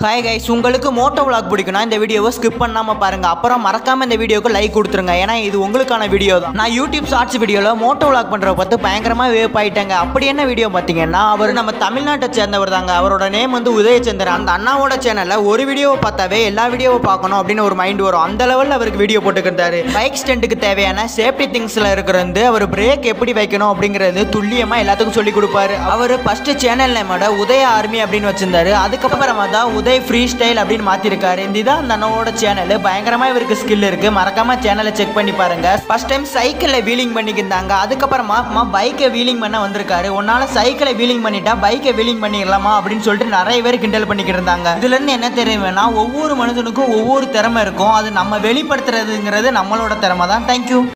hi guys உங்களுக்கு moto vlog பிடிக்கும்னா இந்த வீடியோவை ஸ்கிப் பண்ணாம பாருங்க அப்புறம் மறக்காம இந்த வீடியோக்கு லைக் கொடுத்துருங்க ஏன்னா இது உங்களுக்கான வீடியோ தான் நான் யூடியூப் ஷார்ட்ஸ் வீடியோவில் மோட்டோ vlog பண்றத பார்த்து பயங்கரமா வேப் ஆயிட்டாங்க அப்படி என்ன வீடியோ பார்த்தீங்கன்னா அவர் நம்ம தமிழ்நாட்டை சேர்ந்தவர் தாங்க அவரோட நேம் வந்து உதயச்சந்திரன் அந்த அண்ணாவோட சேனல்ல ஒரு வீடியோவை பார்த்தாவே எல்லா வீடியோவும் பார்க்கணும் அப்படின்னு ஒரு மைண்ட் வரும் அந்த லெவலில் அவருக்கு வீடியோ போட்டுக்கிட்டாரு பைக் ஸ்டண்ட்டுக்கு தேவையான சேஃப்டி திங்ஸ்ல இருக்கிறது அவர் பிரேக் எப்படி வைக்கணும் அப்படிங்கிறது துல்லியமா எல்லாத்துக்கும் சொல்லி கொடுப்பாரு அவர் ஃபர்ஸ்ட் சேனல் நேமோட உதய ஆர்மி அப்படின்னு வச்சிருந்தாரு அதுக்கப்புறமா தான் உதய் ஃப்ரீ ஸ்டைல் அப்படின்னு மாத்திருக்காரு இந்த இதான் அந்த அண்ணாவோட சேனல் பயங்கரமா இவருக்கு ஸ்கில் இருக்கு மறக்காம சேனலை செக் பண்ணி பாருங்க ஃபர்ஸ்ட் டைம் சைக்கிள்ல வீலிங் பண்ணிக்கிருந்தாங்க அதுக்கப்புறமா பைக்கை வீலிங் பண்ண வந்திருக்காரு உன்னால சைக்கிளை வீலிங் பண்ணிட்டா பைக்கை வீலிங் பண்ணிடலாமா அப்படின்னு சொல்லிட்டு நிறைய பேர் கிண்டல் பண்ணிக்கிட்டு இருந்தாங்க இதுல இருந்து என்ன தெரியும்னா ஒவ்வொரு மனிதனுக்கும் ஒவ்வொரு திறமை இருக்கும் அது நம்ம வெளிப்படுத்துறதுங்கிறது நம்மளோட திறமை தான் தேங்க்யூ